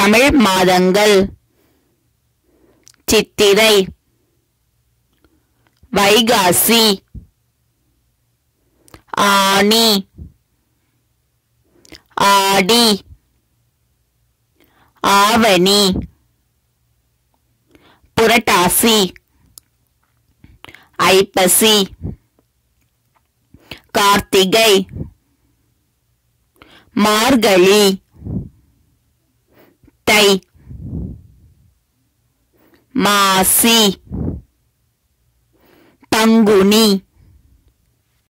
தமிழ் மாதங்கள் சித்திரை வைகாசி ஆனி ஆடி ஆவணி புரட்டாசி ஐப்பசி கார்த்திகை மார்கழி தை மாசி பங்குனி